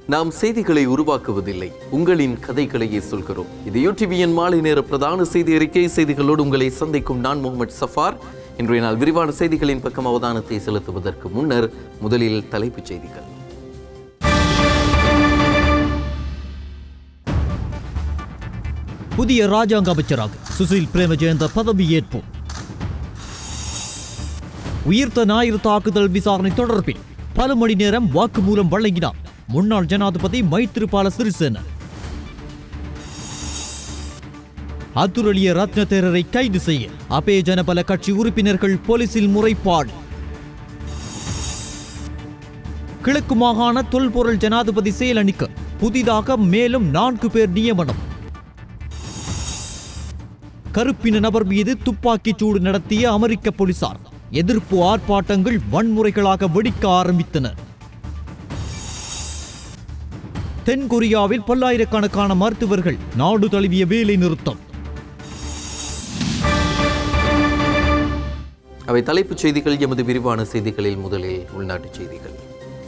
நாம் செய்திகளை உருவாக்குவதில்லை உங்களின் கதைகளையே சொல்கிறோம் இது யூடிவியின் மாலை நேர பிரதான செய்தி அறிக்கை செய்திகளோடு உங்களை சந்திக்கும் நான் முகமது சஃபார் இன்றைய நாள் விரிவான செய்திகளின் பக்கம் அவதானத்தை செலுத்துவதற்கு முன்னர் முதலில் தலைப்புச் செய்திகள் புதிய ராஜாங்க அமைச்சராக சுசில் பிரேமஜெயந்த பதவியேற்பு உயிர்த்த ஞாயிறு தாக்குதல் விசாரணை தொடர்பில் பல மணி நேரம் வாக்குமூலம் வழங்கினார் முன்னாள் ஜனாதிபதி மைத்திரிபால சிறிசேன அத்துரலிய ரத்ன தேரரை கைது செய்ய அபே ஜனபல கட்சி உறுப்பினர்கள் போலீசில் முறைப்பாடு கிழக்கு மாகாண தொல்பொருள் ஜனாதிபதி செயலணிக்கு புதிதாக மேலும் நான்கு பேர் நியமனம் கருப்பின நபர் மீது துப்பாக்கிச் சூடு நடத்திய அமெரிக்க போலீசார் எதிர்ப்பு ஆர்ப்பாட்டங்கள் வன்முறைகளாக வெடிக்க ஆரம்பித்தன தென்கொரியாவில் பல்லாயிரக்கணக்கான மருத்துவர்கள் நாடு தழுவிய வேலை நிறுத்தம் அவை தலைப்புச் செய்திகள் எமது விரிவான செய்திகளில் முதலில் உள்நாட்டுச் செய்திகள்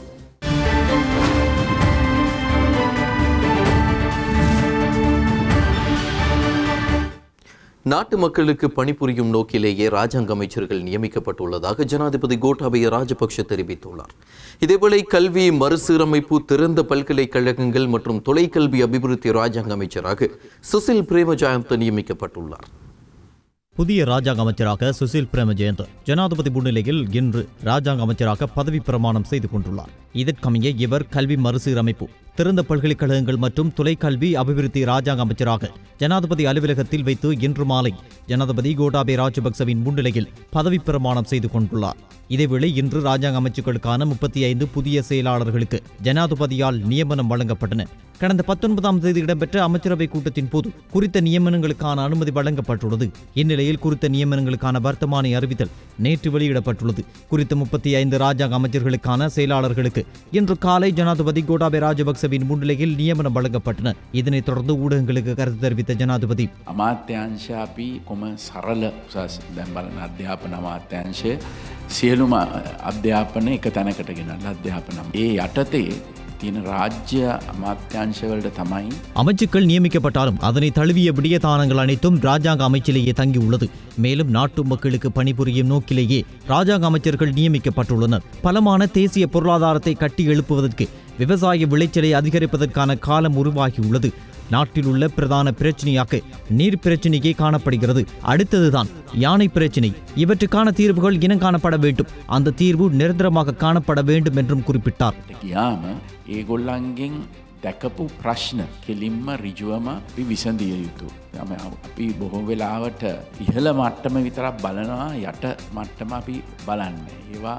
நாட்டு மக்களுக்கு பணிபுரியும் நோக்கிலேயே ராஜாங்க அமைச்சர்கள் நியமிக்கப்பட்டுள்ளதாக ஜனாதிபதி கோட்டாபய ராஜபக்ஷ தெரிவித்துள்ளார் இதேவேளை கல்வி மறுசீரமைப்பு திறந்த பல்கலைக்கழகங்கள் மற்றும் தொலைக்கல்வி அபிவிருத்தி ராஜாங்க அமைச்சராக சுசில் பிரேமஜாயந்த நியமிக்கப்பட்டுள்ளார் புதிய ராஜாங்க அமைச்சராக சுசில் பிரேமஜெயந்த் ஜனாதிபதி முன்னிலையில் இன்று ராஜாங்க அமைச்சராக பதவி பிரமாணம் செய்து கொண்டுள்ளார் இதற்கமைய இவர் கல்வி மறுசீரமைப்பு திறந்த பல்கலைக்கழகங்கள் மற்றும் தொலைக்கல்வி அபிவிருத்தி ராஜாங்க அமைச்சராக ஜனாதிபதி அலுவலகத்தில் வைத்து இன்று மாலை ஜனாதிபதி கோட்டாபே ராஜபக்சவின் முன்னிலையில் பதவி பிரமாணம் செய்து கொண்டுள்ளார் இதேவேளை இன்று ராஜாங்க அமைச்சுக்களுக்கான முப்பத்தி ஐந்து புதிய செயலாளர்களுக்கு ஜனாதிபதியால் நியமனம் வழங்கப்பட்டன கடந்த பத்தொன்பதாம் தேதி இடம்பெற்ற அமைச்சரவை கூட்டத்தின் போது குறித்த நியமனங்களுக்கான அனுமதி வழங்கப்பட்டுள்ளது இந்நிலையில் குறித்த நியமனங்களுக்கான வர்த்தமானி அறிவித்தல் நேற்று வெளியிடப்பட்டுள்ளது குறித்த முப்பத்தி ஐந்து ராஜாங்க அமைச்சர்களுக்கான செயலாளர்களுக்கு இன்று காலை ஜனாதிபதி கோட்டாபே ராஜபக்சவின் முன்னிலையில் நியமனம் வழங்கப்பட்டன இதனைத் தொடர்ந்து ஊடகங்களுக்கு கருத்து தெரிவித்த ஜனாதிபதி අමාත්‍යංශ අපි කොම සරල උසස් දැම් බලන අධ්‍යාපන අමාත්‍යංශය සියලුම අධ්‍යාපන එක තැනකට ගෙනල් අධ්‍යාපනම්. ඒ යටතේ තියෙන රාජ්‍ය අමාත්‍යංශවලට තමයි அமைச்சுக்கள் நியமிக்கப்பட்டாலும் அதனை தழுவிய விடயதானங்கள் அனைத்தும் ராஜாங்க அமைச்சிலேயே தங்கியுள்ளது மேலும் நாட்டு மக்களுக்கு பணிபுரியும் நோக்கிலேயே ராஜாங்க அமைச்சர்கள் நியமிக்கப்பட்டுள்ளனர் பலமான தேசிய பொருளாதாரத்தை கட்டி எழுப்புவதற்கு விவசாய விளைச்சலை அதிகரிப்பதற்கான காலம் உருவாகியுள்ளது நாட்டில் உள்ள பிரதான பிரச்சனையாக நீர் பிரச்சனையே காணப்படுகிறது அடுத்ததுதான் யானை பிரச்சினை இவற்றுக்கான தீர்வுகள் இனம் காணப்பட வேண்டும் அந்த தீர்வு நிரந்தரமாக காணப்பட வேண்டும் என்றும் குறிப்பிட்டார் ගියාම ඒගොල්ලන්ගෙන් දැකපු ප්‍රශ්න කෙලින්ම රිජුවම අපි විසඳිය යුතු. යම අපි බොහෝ වෙලාවට ඉහළ මට්ටම විතරක් බලනවා යට මට්ටම අපි බලන්න. ඒවා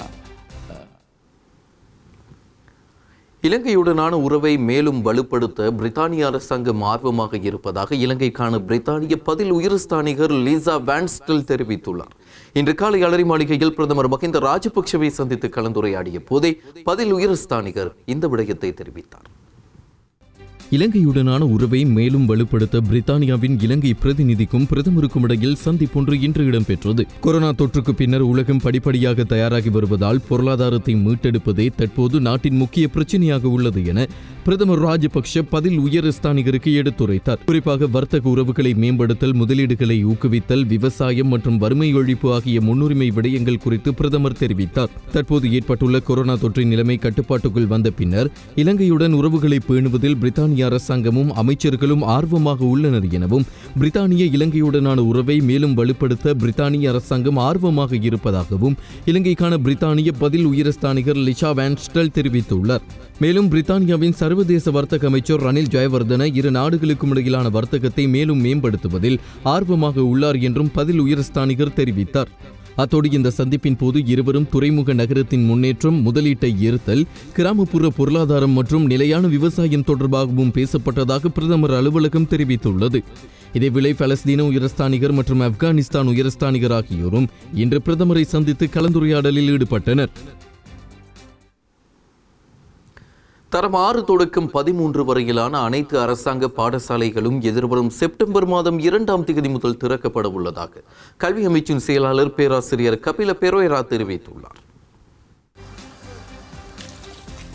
இலங்கையுடனான உறவை மேலும் வலுப்படுத்த பிரித்தானிய அரசாங்கம் ஆர்வமாக இருப்பதாக இலங்கைக்கான பிரித்தானிய பதில் உயர்ஸ்தானிகர் லீசா வான்ஸ்டல் தெரிவித்துள்ளார் இன்று காலை அலரி மாளிகையில் பிரதமர் மஹிந்த ராஜபக்சவை சந்தித்து கலந்துரையாடிய போதே பதில் உயர்ஸ்தானிகர் இந்த விடயத்தை தெரிவித்தார் இலங்கையுடனான உறவை மேலும் வலுப்படுத்த பிரித்தானியாவின் இலங்கை பிரதிநிதிக்கும் பிரதமருக்கும் இடையில் சந்திப்பொன்று இன்று இடம்பெற்றது கொரோனா தொற்றுக்கு பின்னர் உலகம் படிப்படியாக தயாராகி வருவதால் பொருளாதாரத்தை மீட்டெடுப்பதே தற்போது நாட்டின் முக்கிய பிரச்சனையாக உள்ளது என பிரதமர் ராஜபக்ஷ பதில் உயர் ஸ்தானிகருக்கு எடுத்துரைத்தார் குறிப்பாக வர்த்தக உறவுகளை மேம்படுத்தல் முதலீடுகளை ஊக்குவித்தல் விவசாயம் மற்றும் வறுமை ஒழிப்பு ஆகிய முன்னுரிமை விடயங்கள் குறித்து பிரதமர் தெரிவித்தார் தற்போது ஏற்பட்டுள்ள கொரோனா தொற்றின் நிலைமை கட்டுப்பாட்டுக்குள் வந்த பின்னர் இலங்கையுடன் உறவுகளை பேணுவதில் பிரித்தானிய அரசாங்கமும் அமைச்சர்களும் ஆர்வமாக உள்ளனர் எனவும் பிரித்தானிய இலங்கையுடனான உறவை மேலும் வலுப்படுத்த பிரித்தானிய அரசாங்கம் ஆர்வமாக இருப்பதாகவும் இலங்கைக்கான பிரித்தானிய பதில் உயரஸ்தானிகர் லிஷா வான்ஸ்டல் தெரிவித்துள்ளார் மேலும் பிரித்தானியாவின் சர்வதேச வர்த்தக அமைச்சர் ரணில் ஜெயவர்தன இரு நாடுகளுக்கும் இடையிலான வர்த்தகத்தை மேலும் மேம்படுத்துவதில் ஆர்வமாக உள்ளார் என்றும் பதில் உயரஸ்தானிகர் தெரிவித்தார் அத்தோடு இந்த சந்திப்பின் போது இருவரும் துறைமுக நகரத்தின் முன்னேற்றம் முதலீட்டை ஈர்த்தல் கிராமப்புற பொருளாதாரம் மற்றும் நிலையான விவசாயம் தொடர்பாகவும் பேசப்பட்டதாக பிரதமர் அலுவலகம் தெரிவித்துள்ளது இதேவேளை பலஸ்தீன உயரஸ்தானிகர் மற்றும் ஆப்கானிஸ்தான் உயரஸ்தானிகர் ஆகியோரும் இன்று பிரதமரை சந்தித்து கலந்துரையாடலில் ஈடுபட்டனர் தரம் ஆறு தொடக்கம் பதிமூன்று வரையிலான அனைத்து அரசாங்க பாடசாலைகளும் எதிர்வரும் செப்டம்பர் மாதம் இரண்டாம் தேதி முதல் திறக்கப்பட உள்ளதாக கல்வி அமைச்சின் செயலாளர் பேராசிரியர் கபில பெரோயரா தெரிவித்துள்ளார்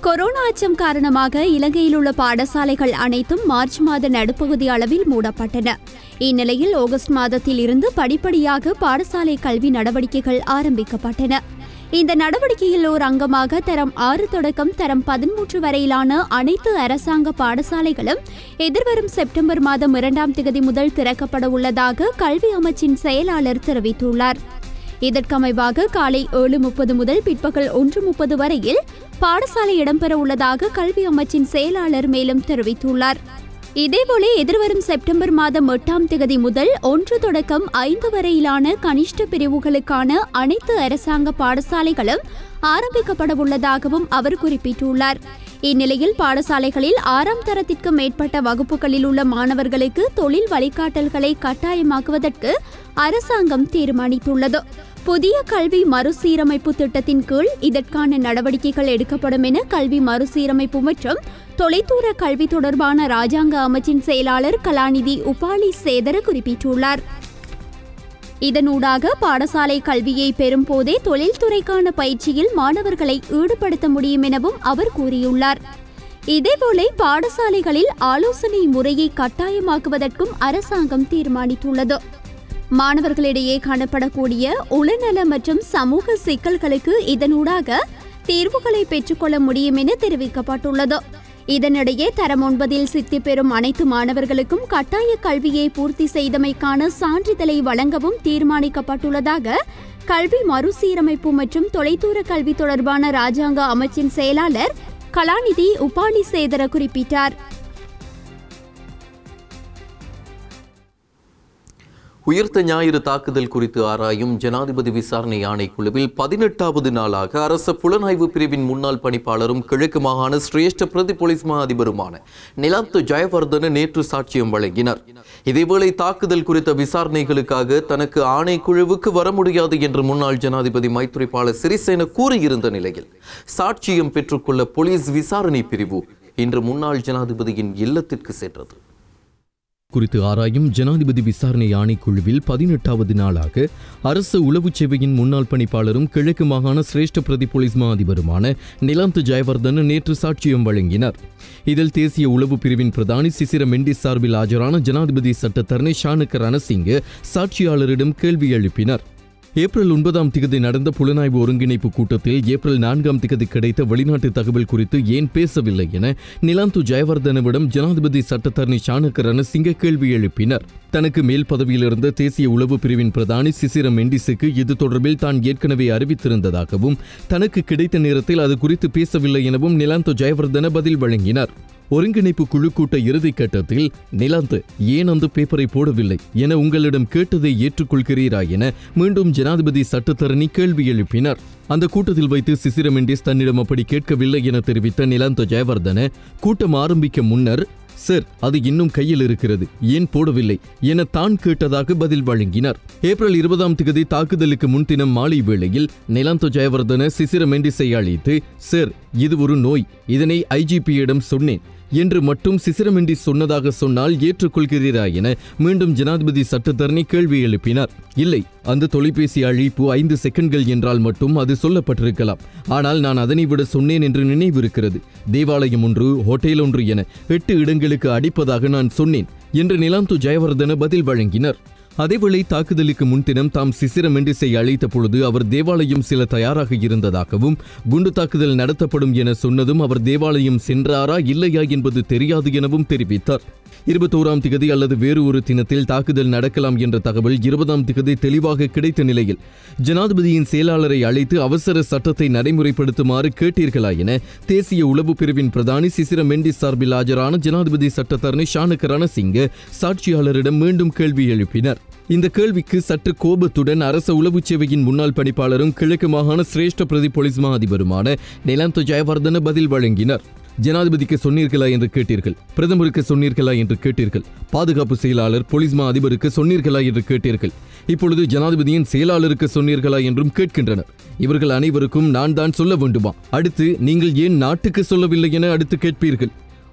கொரோனா அச்சம் காரணமாக இலங்கையில் உள்ள பாடசாலைகள் அனைத்தும் மார்ச் மாத நடுப்பகுதி அளவில் மூடப்பட்டன இந்நிலையில் ஆகஸ்ட் மாதத்தில் இருந்து படிப்படியாக பாடசாலை கல்வி நடவடிக்கைகள் ஆரம்பிக்கப்பட்டன இந்த நடவடிக்கையில் ஓர் அங்கமாக தரம் ஆறு தொடக்கம் தரம் பதிமூன்று வரையிலான அனைத்து அரசாங்க பாடசாலைகளும் எதிர்வரும் செப்டம்பர் மாதம் இரண்டாம் தேதி முதல் திறக்கப்பட உள்ளதாக கல்வி அமைச்சின் செயலாளர் தெரிவித்துள்ளார் இதற்கமைவாக காலை ஏழு முப்பது முதல் பிற்பகல் ஒன்று முப்பது வரையில் பாடசாலை இடம்பெற உள்ளதாக கல்வி அமைச்சின் செயலாளர் மேலும் தெரிவித்துள்ளார் இதேபோல எதிர்வரும் செப்டம்பர் மாதம் எட்டாம் தேதி முதல் ஒன்று தொடக்கம் ஐந்து வரையிலான கனிஷ்ட பிரிவுகளுக்கான அனைத்து அரசாங்க பாடசாலைகளும் ஆரம்பிக்கப்பட உள்ளதாகவும் அவர் குறிப்பிட்டுள்ளார் இந்நிலையில் பாடசாலைகளில் ஆறாம் தரத்திற்கு மேற்பட்ட வகுப்புகளில் உள்ள மாணவர்களுக்கு தொழில் வழிகாட்டல்களை கட்டாயமாக்குவதற்கு அரசாங்கம் தீர்மானித்துள்ளது புதிய கல்வி மறுசீரமைப்பு திட்டத்தின் கீழ் இதற்கான நடவடிக்கைகள் எடுக்கப்படும் என கல்வி மறுசீரமைப்பு மற்றும் தொலைதூர கல்வி தொடர்பான ராஜாங்க அமைச்சின் செயலாளர் கலாநிதி உபாலி சேதர குறிப்பிட்டுள்ளார் இதனூடாக பாடசாலை கல்வியை பெறும் போதே தொழில்துறைக்கான பயிற்சியில் மாணவர்களை ஈடுபடுத்த முடியும் எனவும் அவர் கூறியுள்ளார் இதேபோல பாடசாலைகளில் ஆலோசனை முறையை கட்டாயமாக்குவதற்கும் அரசாங்கம் தீர்மானித்துள்ளது மாணவர்களிடையே காணப்படக்கூடிய உளநல மற்றும் சமூக சிக்கல்களுக்கு இதனூடாக தீர்வுகளை பெற்றுக்கொள்ள முடியும் என தெரிவிக்கப்பட்டுள்ளது இதனிடையே தரம் ஒன்பதில் சித்தி பெறும் அனைத்து மாணவர்களுக்கும் கட்டாய கல்வியை பூர்த்தி செய்தமைக்கான சான்றிதழை வழங்கவும் தீர்மானிக்கப்பட்டுள்ளதாக கல்வி மறுசீரமைப்பு மற்றும் தொலைதூர கல்வி தொடர்பான ராஜாங்க அமைச்சின் செயலாளர் கலாநிதி உபாலி சேதர குறிப்பிட்டார் உயிர்த்த ஞாயிறு தாக்குதல் குறித்து ஆராயும் ஜனாதிபதி விசாரணை ஆணைக்குழுவில் பதினெட்டாவது நாளாக அரச புலனாய்வு பிரிவின் முன்னாள் பணிப்பாளரும் கிழக்கு மாகாண சிரேஷ்ட பிரதி போலீஸ் மா அதிபருமான நிலாந்து ஜெயவர்தன நேற்று சாட்சியம் வழங்கினார் இதேவேளை தாக்குதல் குறித்த விசாரணைகளுக்காக தனக்கு ஆணைக்குழுவுக்கு வர முடியாது என்று முன்னாள் ஜனாதிபதி மைத்ரிபால சிறிசேன கூறியிருந்த நிலையில் சாட்சியம் பெற்றுக்கொள்ள போலீஸ் விசாரணை பிரிவு இன்று முன்னாள் ஜனாதிபதியின் இல்லத்திற்கு சென்றது குறித்து ஆராயும் ஜனாதிபதி விசாரணை ஆணைக்குழுவில் பதினெட்டாவது நாளாக அரசு உளவுச் சேவையின் முன்னாள் பணிப்பாளரும் கிழக்கு மாகாண சிரேஷ்ட பிரதி போலீஸ் மா அதிபருமான நிலாந்து ஜெயவர்தன நேற்று சாட்சியம் வழங்கினார் இதில் தேசிய உளவு பிரிவின் பிரதானி சிசிர மெண்டிஸ் சார்பில் ஆஜரான ஜனாதிபதி சட்டத்தரணி ஷானுக்க ரணசிங்க சாட்சியாளரிடம் கேள்வி எழுப்பினார் ஏப்ரல் ஒன்பதாம் திகதி நடந்த புலனாய்வு ஒருங்கிணைப்பு கூட்டத்தில் ஏப்ரல் நான்காம் திகதி கிடைத்த வெளிநாட்டு தகவல் குறித்து ஏன் பேசவில்லை என நிலாந்து ஜெயவர்தனவிடம் ஜனாதிபதி சட்டத்தரணி ஷானக்க ரணசிங்க கேள்வி எழுப்பினர் தனக்கு மேல் பதவியில் இருந்த தேசிய உளவு பிரிவின் பிரதானி சிசிர மெண்டிஸுக்கு இது தொடர்பில் தான் ஏற்கனவே அறிவித்திருந்ததாகவும் தனக்கு கிடைத்த நேரத்தில் அது குறித்து பேசவில்லை எனவும் நிலாந்து ஜெயவர்தன பதில் வழங்கினார் ஒருங்கிணைப்பு குழு கூட்ட இறுதி கட்டத்தில் நிலாந்து ஏன் அந்த பேப்பரை போடவில்லை என உங்களிடம் கேட்டதை ஏற்றுக்கொள்கிறீரா என மீண்டும் ஜனாதிபதி சட்டத்தரணி கேள்வி எழுப்பினார் அந்த கூட்டத்தில் வைத்து சிசிர மெண்டிஸ் தன்னிடம் அப்படி கேட்கவில்லை என தெரிவித்த நிலாந்த ஜெயவர்தன கூட்டம் ஆரம்பிக்க முன்னர் சார் அது இன்னும் கையில் இருக்கிறது ஏன் போடவில்லை என தான் கேட்டதாக பதில் வழங்கினார் ஏப்ரல் இருபதாம் தேதி தாக்குதலுக்கு முன்தினம் மாலை வேளையில் நிலாந்த ஜெயவர்தன சிசிர மெண்டிஸை அழைத்து சார் இது ஒரு நோய் இதனை ஐஜிபியிடம் சொன்னேன் என்று மட்டும் சிசிரமெண்டி சொன்னதாக சொன்னால் ஏற்றுக்கொள்கிறீரா என மீண்டும் ஜனாதிபதி சட்டத்தரணி கேள்வி எழுப்பினார் இல்லை அந்த தொலைபேசி அழைப்பு ஐந்து செகண்ட்கள் என்றால் மட்டும் அது சொல்லப்பட்டிருக்கலாம் ஆனால் நான் அதனை விட சொன்னேன் என்று நினைவிருக்கிறது தேவாலயம் ஒன்று ஹோட்டல் ஒன்று என எட்டு இடங்களுக்கு அடிப்பதாக நான் சொன்னேன் என்று நிலாந்து ஜெயவர்தன பதில் வழங்கினர் அதேவேளை தாக்குதலுக்கு முன்தினம் தாம் சிசிர மெண்டிஸை அழைத்த பொழுது அவர் தேவாலயம் சில தயாராக இருந்ததாகவும் குண்டு தாக்குதல் நடத்தப்படும் என சொன்னதும் அவர் தேவாலயம் சென்றாரா இல்லையா என்பது தெரியாது எனவும் தெரிவித்தார் இருபத்தோராம் திகதி அல்லது வேறு ஒரு தினத்தில் தாக்குதல் நடக்கலாம் என்ற தகவல் இருபதாம் திகதி தெளிவாக கிடைத்த நிலையில் ஜனாதிபதியின் செயலாளரை அழைத்து அவசர சட்டத்தை நடைமுறைப்படுத்துமாறு கேட்டீர்களா என தேசிய உளவு பிரிவின் பிரதானி சிசிர மெண்டிஸ் சார்பில் ஆஜரான ஜனாதிபதி சட்டத்தரணி ஷானக ரணசிங்க சாட்சியாளரிடம் மீண்டும் கேள்வி எழுப்பினர் இந்த கேள்விக்கு சற்று கோபத்துடன் அரச உளவுச் சேவையின் முன்னாள் பணிப்பாளரும் கிழக்கு மாகாண சிரேஷ்ட பிரதி போலீஸ் மா அதிபருமான நிலாந்த ஜெயவர்தன பதில் வழங்கினார் ஜனாதிபதிக்கு சொன்னீர்களா என்று கேட்டீர்கள் பிரதமருக்கு சொன்னீர்களா என்று கேட்டீர்கள் பாதுகாப்பு செயலாளர் போலீஸ் மா அதிபருக்கு சொன்னீர்களா என்று கேட்டீர்கள் இப்பொழுது ஜனாதிபதியின் செயலாளருக்கு சொன்னீர்களா என்றும் கேட்கின்றனர் இவர்கள் அனைவருக்கும் நான் தான் சொல்ல வேண்டுமா அடுத்து நீங்கள் ஏன் நாட்டுக்கு சொல்லவில்லை என அடுத்து கேட்பீர்கள்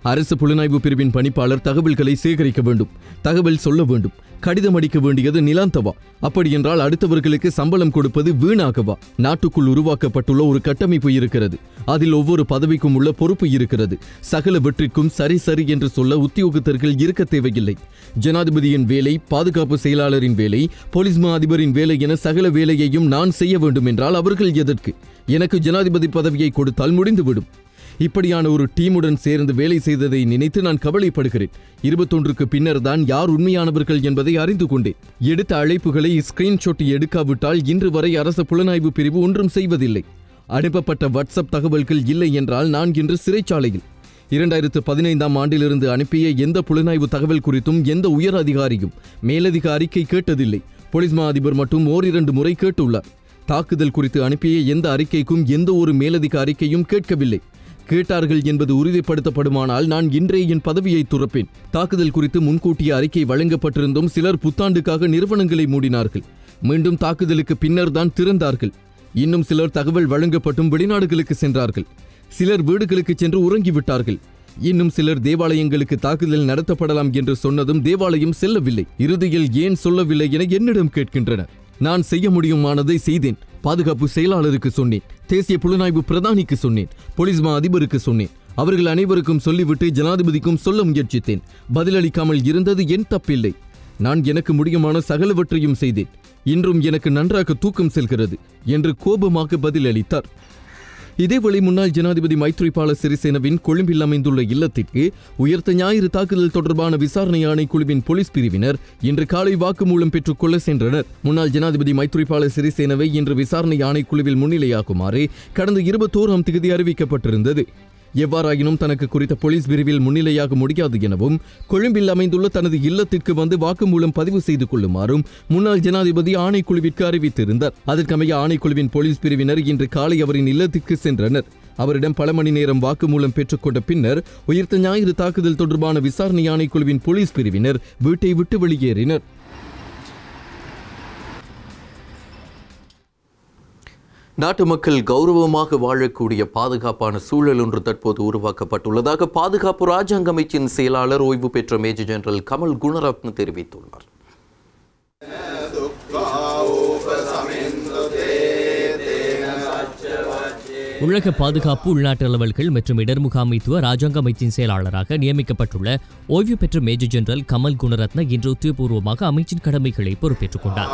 அரசு புலனாய்வு பிரிவின் பணிப்பாளர் தகவல்களை சேகரிக்க வேண்டும் தகவல் சொல்ல வேண்டும் கடிதம் அடிக்க வேண்டியது நிலாந்தவா அப்படியென்றால் அடுத்தவர்களுக்கு சம்பளம் கொடுப்பது வீணாகவா நாட்டுக்குள் உருவாக்கப்பட்டுள்ள ஒரு கட்டமைப்பு இருக்கிறது அதில் ஒவ்வொரு பதவிக்கும் உள்ள பொறுப்பு இருக்கிறது சகல வெற்றிக்கும் சரி சரி என்று சொல்ல உத்தியோகத்தர்கள் இருக்க தேவையில்லை ஜனாதிபதியின் வேலை பாதுகாப்பு செயலாளரின் வேலை போலீஸ் மா அதிபரின் வேலை என சகல வேலையையும் நான் செய்ய வேண்டும் என்றால் அவர்கள் எதற்கு எனக்கு ஜனாதிபதி பதவியை கொடுத்தால் முடிந்துவிடும் இப்படியான ஒரு டீமுடன் சேர்ந்து வேலை செய்ததை நினைத்து நான் கவலைப்படுகிறேன் இருபத்தொன்றுக்கு பின்னர் தான் யார் உண்மையானவர்கள் என்பதை அறிந்து கொண்டேன் எடுத்த அழைப்புகளை ஸ்கிரீன்ஷாட் எடுக்காவிட்டால் இன்று வரை அரசு புலனாய்வு பிரிவு ஒன்றும் செய்வதில்லை அனுப்பப்பட்ட வாட்ஸ்அப் தகவல்கள் இல்லை என்றால் நான் இன்று சிறைச்சாலையில் இரண்டாயிரத்து பதினைந்தாம் ஆண்டிலிருந்து அனுப்பிய எந்த புலனாய்வு தகவல் குறித்தும் எந்த உயர் அதிகாரியும் மேலதிக அறிக்கை கேட்டதில்லை போலீஸ் மா அதிபர் மட்டும் ஓரிரண்டு முறை கேட்டுள்ளார் தாக்குதல் குறித்து அனுப்பிய எந்த அறிக்கைக்கும் எந்த ஒரு மேலதிக அறிக்கையும் கேட்கவில்லை கேட்டார்கள் என்பது உறுதிப்படுத்தப்படுமானால் நான் இன்றே என் பதவியை துறப்பேன் தாக்குதல் குறித்து முன்கூட்டிய அறிக்கை வழங்கப்பட்டிருந்தும் சிலர் புத்தாண்டுக்காக நிறுவனங்களை மூடினார்கள் மீண்டும் தாக்குதலுக்கு பின்னர் தான் திறந்தார்கள் இன்னும் சிலர் தகவல் வழங்கப்பட்டும் வெளிநாடுகளுக்கு சென்றார்கள் சிலர் வீடுகளுக்கு சென்று உறங்கிவிட்டார்கள் இன்னும் சிலர் தேவாலயங்களுக்கு தாக்குதல் நடத்தப்படலாம் என்று சொன்னதும் தேவாலயம் செல்லவில்லை இறுதியில் ஏன் சொல்லவில்லை என என்னிடம் கேட்கின்றனர் நான் செய்ய முடியுமானதை செய்தேன் பாதுகாப்பு செயலாளருக்கு சொன்னேன் தேசிய புலனாய்வு பிரதானிக்கு சொன்னேன் போலீஸ் மா அதிபருக்கு சொன்னேன் அவர்கள் அனைவருக்கும் சொல்லிவிட்டு ஜனாதிபதிக்கும் சொல்ல முயற்சித்தேன் பதிலளிக்காமல் இருந்தது என் தப்பில்லை நான் எனக்கு முடியுமான சகலவற்றையும் செய்தேன் இன்றும் எனக்கு நன்றாக தூக்கம் செல்கிறது என்று கோபமாக பதிலளித்தார் இதேவேளை முன்னாள் ஜனாதிபதி மைத்ரிபால சிறிசேனவின் கொழும்பில் அமைந்துள்ள இல்லத்திற்கு உயர்த்த ஞாயிறு தாக்குதல் தொடர்பான விசாரணை ஆணைக்குழுவின் போலீஸ் பிரிவினர் இன்று காலை வாக்குமூலம் பெற்றுக்கொள்ள சென்றனர் முன்னாள் ஜனாதிபதி மைத்ரிபால சிறிசேனவை இன்று விசாரணை ஆணைக்குழுவில் முன்னிலையாக்குமாறு கடந்த இருபத்தோராம் தேதி அறிவிக்கப்பட்டிருந்தது எவ்வாறாயினும் தனக்கு குறித்த போலீஸ் பிரிவில் முன்னிலையாக முடியாது எனவும் கொழும்பில் அமைந்துள்ள தனது இல்லத்திற்கு வந்து வாக்குமூலம் பதிவு செய்து கொள்ளுமாறும் முன்னாள் ஜனாதிபதி ஆணைக்குழுவிற்கு அறிவித்திருந்தார் அதற்கமைய ஆணைக்குழுவின் போலீஸ் பிரிவினர் இன்று காலை அவரின் இல்லத்திற்கு சென்றனர் அவரிடம் பல மணி நேரம் வாக்குமூலம் பெற்றுக்கொண்ட பின்னர் உயிர்த்த ஞாயிறு தாக்குதல் தொடர்பான விசாரணை ஆணைக்குழுவின் போலீஸ் பிரிவினர் வீட்டை விட்டு வெளியேறினர் நாட்டு மக்கள் கௌரவமாக வாழக்கூடிய பாதுகாப்பான சூழல் ஒன்று தற்போது உருவாக்கப்பட்டுள்ளதாக பாதுகாப்பு ராஜாங்க அமைச்சின் செயலாளர் ஓய்வு பெற்ற மேஜர் ஜெனரல் கமல் குணரத்ன தெரிவித்துள்ளார் உலக பாதுகாப்பு உள்நாட்டு அலுவல்கள் மற்றும் இடர் முகாமைத்துவ ராஜாங்க அமைச்சின் செயலாளராக நியமிக்கப்பட்டுள்ள ஓய்வு பெற்ற மேஜர் ஜெனரல் கமல் குணரத்ன இன்று உத்தியோகபூர்வமாக அமைச்சின் கடமைகளை பொறுப்பேற்றுக் கொண்டார்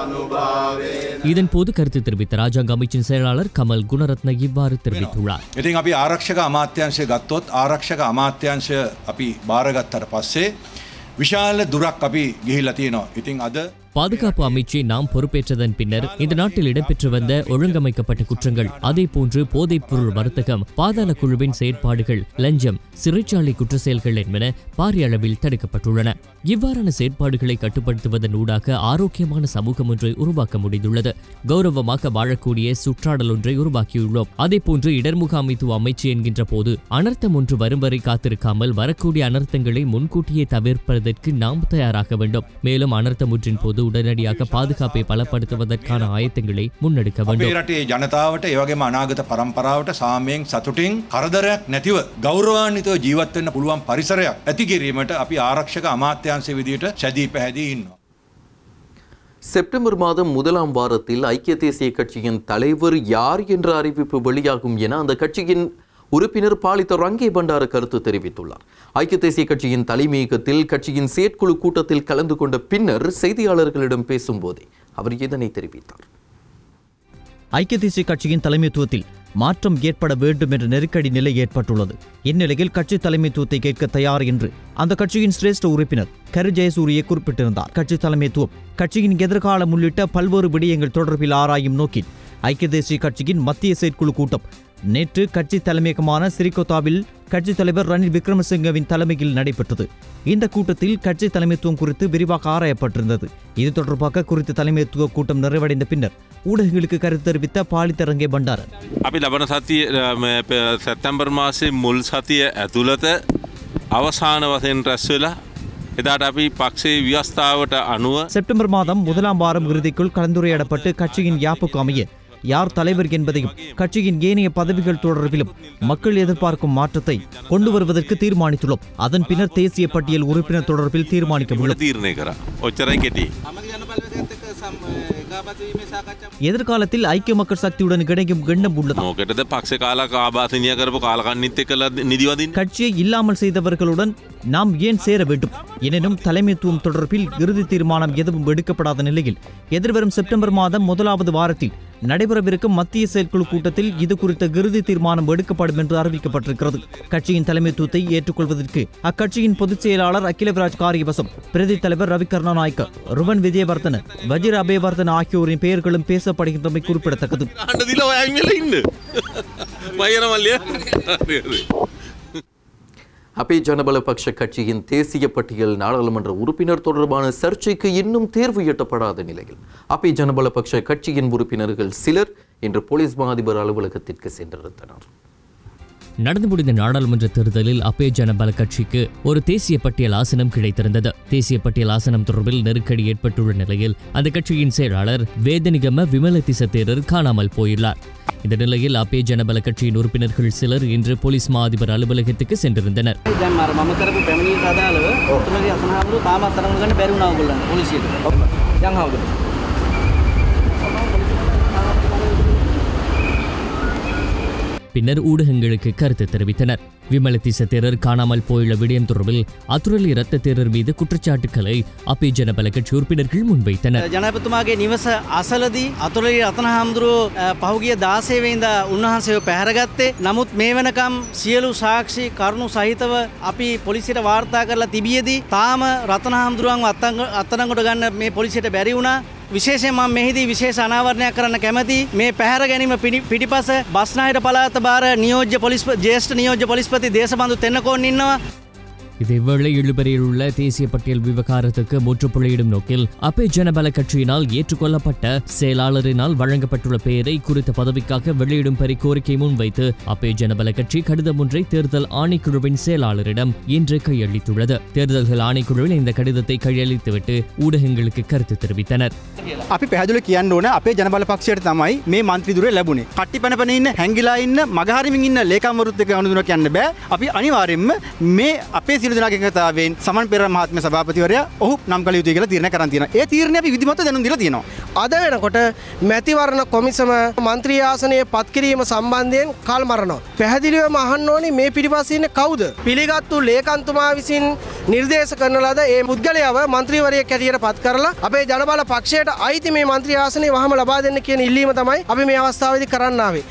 இதன்போது கருத்து தெரிவித்த ராஜாங்க அமைச்சின் செயலாளர் கமல் குணரத்ன இவ்வாறு தெரிவித்துள்ளார் ඉතින් අපි ආරක්ෂක අමාත්‍යංශය ගත්තොත් ආරක්ෂක අමාත්‍යංශය අපි භාරගත්තර පස්සේ විශාල දුරක් අපි ගිහිල්ල තියෙනවා. ඉතින් අද பாதுகாப்பு அமைச்சை நாம் பொறுப்பேற்றதன் பின்னர் இந்த நாட்டில் இடம்பெற்று வந்த ஒழுங்கமைக்கப்பட்ட குற்றங்கள் அதே போன்று போதைப் பொருள் வர்த்தகம் பாதாள குழுவின் செயற்பாடுகள் லஞ்சம் சிறைச்சாலை குற்ற செயல்கள் என்பன பாரிய அளவில் தடுக்கப்பட்டுள்ளன இவ்வாறான செயற்பாடுகளை கட்டுப்படுத்துவதன் ஊடாக ஆரோக்கியமான சமூகம் ஒன்றை உருவாக்க முடிந்துள்ளது கௌரவமாக வாழக்கூடிய சுற்றாடல் ஒன்றை உருவாக்கியுள்ளோம் அதே போன்று இடர்முக அமைத்துவ அமைச்சு என்கின்ற போது அனர்த்தம் ஒன்று வரும் வரை காத்திருக்காமல் வரக்கூடிய அனர்த்தங்களை முன்கூட்டியே தவிர்ப்பதற்கு நாம் தயாராக வேண்டும் மேலும் அனர்த்தம் ஒன்றின் போது உடனடியாக பாதுகாப்பை பலப்படுத்துவதற்கான ஆயத்தங்களை முன்னெடுக்க අපේ வேண்டும் රටේ ජනතාවට ඒවගේම අනාගත පරම්පරාවට සාමයෙන් සතුටින් කරදරයක් නැතිව ගෞරවාන්විතව ජීවත්වන්න පුළුවන් පරිසරයක් ඇති කිරීමට අපි ආරක්ෂක අමාත්‍යන්සේ විදියට සැදී පැහැදී ඉන්නවා. செப்டம்பர் மாதம் முதலாம் வாரத்தில் ஐக்கிய தேசிய கட்சியின் தலைவர் யார் என்ற அறிவிப்பு வெளியாகும் என அந்த கட்சியின் உறுப்பினர் பாலித்த ரங்கே பண்டார கருத்து தெரிவித்துள்ளார் ஐக்கிய தேசிய கட்சியின் தலைமையகத்தில் கட்சியின் செயற்குழு கூட்டத்தில் கலந்து கொண்ட பின்னர் செய்தியாளர்களிடம் பேசும்போதே அவர் இதனை தெரிவித்தார் ஐக்கிய தேசிய கட்சியின் தலைமைத்துவத்தில் மாற்றம் ஏற்பட வேண்டும் என்ற நெருக்கடி நிலை ஏற்பட்டுள்ளது இந்நிலையில் கட்சி தலைமைத்துவத்தை கேட்க தயார் என்று அந்த கட்சியின் சிரேஷ்ட உறுப்பினர் கரு ஜெயசூரிய குறிப்பிட்டிருந்தார் கட்சி தலைமைத்துவம் கட்சியின் எதிர்காலம் உள்ளிட்ட பல்வேறு விடயங்கள் தொடர்பில் ஆராயும் நோக்கில் ஐக்கிய தேசிய கட்சியின் மத்திய செயற்குழு கூட்டம் நேற்று கட்சி தலைமையகமான சிறிகோத்தாவில் கட்சித் தலைவர் ரணில் விக்ரமசிங்கவின் தலைமையில் நடைபெற்றது இந்த கூட்டத்தில் கட்சி தலைமைத்துவம் குறித்து விரிவாக ஆராயப்பட்டிருந்தது இது தொடர்பாக குறித்த தலைமைத்துவ கூட்டம் நிறைவடைந்த பின்னர் ஊடகங்களுக்கு கருத்து தெரிவித்த பாலித்தரங்கே பண்டாரன் අපි ලබන සතිය සැත්තැම්බර් මාසේ මුල් සතිය ඇතුළත අවසාන වසයෙන් රැස් වෙලා එදාට අපි පක්ෂේ ව්‍යස්ථාවට අනුව செப்டம்பர் மாதம் முதலாம் வாரம் இறுதிக்குள் கலந்துரையாடப்பட்டு கட்சியின் யாப்புக்கு அமைய யார் தலைவர் என்பதையும் கட்சியின் ஏனைய பதவிகள் தொடர்பிலும் மக்கள் எதிர்பார்க்கும் மாற்றத்தை கொண்டு வருவதற்கு தீர்மானித்துள்ளோம் அதன் பின்னர் தேசிய பட்டியல் உறுப்பினர் தொடர்பில் தீர்மானிக்க உள்ளோம் තීරණය කර ඔච්චරයි කෙටි. எதிர்காலத்தில் ஐக்கிய மக்கள் சக்தியுடன் இணையும் எண்ணம் உள்ளது මොකටද පක්ෂ කාලා ආබාධනය කරපු කාලකන්නිත්ත කළ නිදිවදින් கட்சியை இல்லாமல் செய்தவர்களுடன் நாம் ஏன் சேர வேண்டும் எனினும் தலைமைத்துவம் தொடர்பில் இறுதி தீர்மானம் எதுவும் எடுக்கப்படாத நிலையில் எதிர்வரும் செப்டம்பர் மாதம் முதலாவது வாரத்தில் நடைபெறவிருக்கும் மத்திய செயற்குழு கூட்டத்தில் இது குறித்த இறுதி தீர்மானம் எடுக்கப்படும் என்று அறிவிக்கப்பட்டிருக்கிறது கட்சியின் தலைமைத்துவத்தை ஏற்றுக்கொள்வதற்கு அக்கட்சியின் பொதுச் செயலாளர் அகிலவிராஜ் காரியவசம் பிரதி தலைவர் ரவி கருணாநாயக்க ருவன் விஜயவர்தன வஜிர அபேவர்தன ஆகியோரின் பெயர்களும் பேசப்படுகின்றமை குறிப்பிடத்தக்கது අන්න දිල ඔයංගල ඉන්න මයන මල්ලිය அப்பே ஜனபல பக்ஷ கட்சியின் தேசிய பட்டியல் நாடாளுமன்ற உறுப்பினர் தொடர்பான சர்ச்சைக்கு இன்னும் தேர்வு எட்டப்படாத நிலையில் அப்பே ஜனபல பக்ஷ கட்சியின் உறுப்பினர்கள் சிலர் இன்று போலீஸ் மா அதிபர் அலுவலகத்திற்கு சென்றிருந்தனர் நடந்து முடிந்த நாடாளுமன்ற தேர்தலில் அப்பே ஜனபல கட்சிக்கு ஒரு தேசிய பட்டியல் ஆசனம் கிடைத்திருந்தது தேசிய பட்டியல் ஆசனம் தொடர்பில் நெருக்கடி ஏற்பட்டுள்ள நிலையில் அந்த கட்சியின் செயலாளர் வேதனிகம விமலதிச தேரர் காணாமல் போயுள்ளார் இந்த நிலையில் அப்பே ஜனபல கட்சியின் உறுப்பினர்கள் சிலர் இன்று போலீஸ் மா அதிபர் அலுவலகத்துக்கு சென்றிருந்தனர் දැන් අර මම කරපු පැමිණිල්ලට අදාළව ඔතනදී අසනහාමුදුරු තාමත් තරඟ ගන්න බැරි වුණා ඔයගොල්ලන්ට පොලිසියට. යන් හවුද? பின்னர் ஊடகங்களுக்கு கருத்து தெரிவித்தனர் விமலதிச தேரர் காணாமல் போயுள்ள விடயம் தொடர்பில் அத்துரலி ரத்த தேரர் மீது குற்றச்சாட்டுக்களை அப்பே ஜனபல கட்சி உறுப்பினர்கள் முன்வைத்தனர் ජනපතුමාගේ නිවස අසලදී අතුලේ රතනහාමුදුරුව පහුගිය 16 වෙනිදා උන්වහන්සේව පැහැරගත්තේ. නමුත් මේ වෙනකම් සියලු සාක්ෂි කරුණු සහිතව අපි පොලිසියට වාර්තා කරලා තිබියදී තාම රතනහාමුදුරුවන්ව අත්අඩංගු- අත්අඩංගුවට ගන්න මේ පොලිසියට බැරි වුණා. විශේෂයෙන් මම මෙහිදී විශේෂ අනාවරණයක් කරන්න කැමති මේ පැහැර ගැනීම පිණි- පිටිපස බස්නාහිර පළාත භාර නියෝජ්‍ය පොලිස් ජේෂ්ඨ නියෝජ්‍ය පොලිස්පති දේශබන්දු තෙන්නකෝන් ඉන්නවා இதேவேளை இழுபறியில் உள்ள தேசிய பட்டியல் விவகாரத்துக்கு முற்றுப்புள்ளியிடும் நோக்கில் அப்பே ஜனபல கட்சியினால் ஏற்றுக்கொள்ளப்பட்ட செயலாளரினால் வழங்கப்பட்டுள்ள பெயரை குறித்த பதவிக்காக வெளியிடும்படி கோரிக்கை முன்வைத்து அப்பே ஜனபல கட்சி கடிதம் ஒன்றை தேர்தல் ஆணைக்குழுவின் செயலாளரிடம் இன்று கையளித்துள்ளது தேர்தல்கள் ஆணைக்குழுவில் இந்த கடிதத்தை கையளித்துவிட்டு ஊடகங்களுக்கு கருத்து தெரிவித்தனர் අපි පැහදුල කියන්න ඕන අපේ ජනබල පක්ෂයට තමයි මේ මන්ත්‍රදුර ලැබුණේ කට්ටි පැනපන ඉන්න හැංගිලා ඉන්න මගහරිමින් ඉන්න ලේකමරුත්තක අනුදුන කියන්න බෑ අපි අනිවාරෙන්ම මේ අපේ සිරුදනාගතාවෙන් සමන් පෙර මහත්ම සභාපතිවරය ඔහු නම් කළ යුතු කියලා තිරණ කරන්තින ඒ තීරණ අපි විදිමත දැනුම් දීලා තියෙනවා අද වෙනකොට මැතිවරණ කොමිසම මන්ත්‍රී ආසනය පත්කිරීම සම්බන්ධයෙන් කල් මරනවා. පැහැදිලිවම අහන්න ඕනි මේ පිටිපස්සන්න කවුද. පිළිගත්තු ලේකන්තුමා විසින් නිර්දේශ කරන ලද ඒ පුද්ගලයාව මන්ත්‍රීවරය කැටියට පත් කරලා අපේ ජනබල පක්ෂයට අයිති මේ මන්ත්‍රී ආසනය වහම ලබා දෙන්න කියන ඉල්ලීම තමයි අපි මේ අවස්ථාවදි කරන්නාවේ.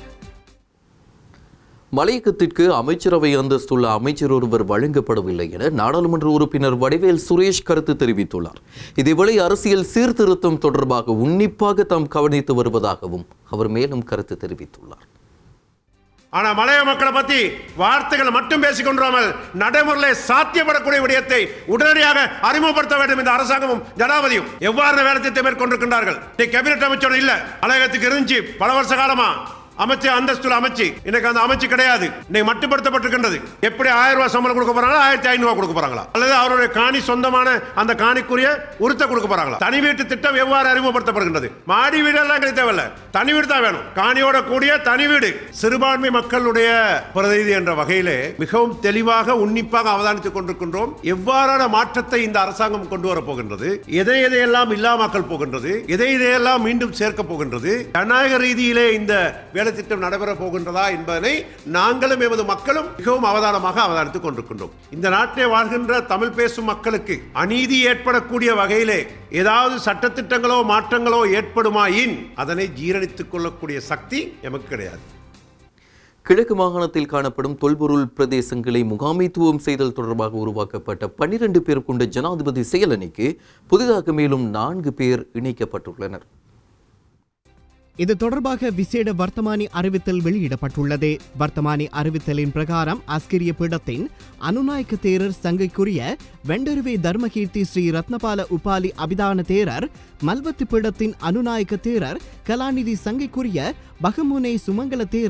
மலையகத்திற்கு அமைச்சரவை அந்தஸ்துள்ள அமைச்சர் ஒருவர் வழங்கப்படவில்லை என நாடாளுமன்ற உறுப்பினர் வடிவேல் சுரேஷ் கருத்து தெரிவித்துள்ளார் இதேவேளை அரசியல் சீர்திருத்தம் தொடர்பாக உன்னிப்பாக தாம் கவனித்து வருவதாகவும் அவர் மேலும் கருத்து தெரிவித்துள்ளார் ஆனா மலைய மக்களை பத்தி வார்த்தைகளை மட்டும் பேசிக் கொண்டிராமல் நடைமுறையில் சாத்தியப்படக்கூடிய விடயத்தை உடனடியாக அறிமுகப்படுத்த வேண்டும் இந்த அரசாங்கமும் ஜனாதிபதியும் எவ்வாறு வேலை மேற்கொண்டிருக்கின்றார்கள் இன்னைக்கு கேபினட் அமைச்சர் இல்ல மலையகத்துக்கு இருந்துச்சு பல வருஷ காலமா அமைச்சு அந்தஸ்துல அமைச்சு இன்னைக்கு அந்த அமைச்சு கிடையாது இன்னைக்கு மட்டுப்படுத்தப்பட்டிருக்கின்றது எப்படி ஆயிரம் ரூபாய் சம்பளம் கொடுக்க போறாங்களா ஆயிரத்தி ஐநூறு ரூபாய் கொடுக்க போறாங்களா அல்லது அவருடைய காணி சொந்தமான அந்த காணிக்குரிய உறுத்த கொடுக்க போறாங்களா தனி வீட்டு திட்டம் எவ்வாறு அறிமுகப்படுத்தப்படுகின்றது மாடி வீடு எல்லாம் கிடைக்க தேவையில்ல தனி வீடு தான் வேணும் காணியோட கூடிய தனி வீடு சிறுபான்மை மக்களுடைய பிரதிநிதி என்ற வகையிலே மிகவும் தெளிவாக உன்னிப்பாக அவதானித்துக் கொண்டிருக்கின்றோம் எவ்வாறான மாற்றத்தை இந்த அரசாங்கம் கொண்டு வரப் போகின்றது எதை எதையெல்லாம் இல்லாமக்கல் போகின்றது எதை இதையெல்லாம் மீண்டும் சேர்க்க போகின்றது ஜனநாயக ரீதியிலே இந்த வேலை திட்டம் நடைபெற போகின்றதா என்பதனை நாங்களும் எமது மக்களும் மிகவும் அவதானமாக அவதானித்துக் கொண்டிருக்கின்றோம் இந்த நாட்டிலே வாழ்கின்ற தமிழ் பேசும் மக்களுக்கு அநீதி ஏற்படக்கூடிய வகையிலே ஏதாவது சட்டத்திட்டங்களோ மாற்றங்களோ ஏற்படுமாயின் அதனை ஜீரணித்துக் கொள்ளக்கூடிய சக்தி எமக்கு கிடையாது கிழக்கு மாகாணத்தில் காணப்படும் தொல்பொருள் பிரதேசங்களை முகாமைத்துவம் செய்தல் தொடர்பாக உருவாக்கப்பட்ட பன்னிரண்டு பேர் கொண்ட ஜனாதிபதி செயலணிக்கு புதிதாக மேலும் நான்கு பேர் இணைக்கப்பட்டுள்ளனர் இது தொடர்பாக விசேட வர்த்தமானி அறிவித்தல் வெளியிடப்பட்டுள்ளது வர்த்தமானி அறிவித்தலின் பிரகாரம் அஸ்கிரிய பீடத்தின் அனுநாயக்க தேரர் சங்கைக்குரிய வெண்டருவே தர்மகீர்த்தி ஸ்ரீ ரத்னபால உபாலி அபிதான தேரர் மல்வத்து பீடத்தின் அனுநாயக்க தேரர் கலாநிதி சங்கைக்குரிய பகமுனை சுமங்கல தேரர்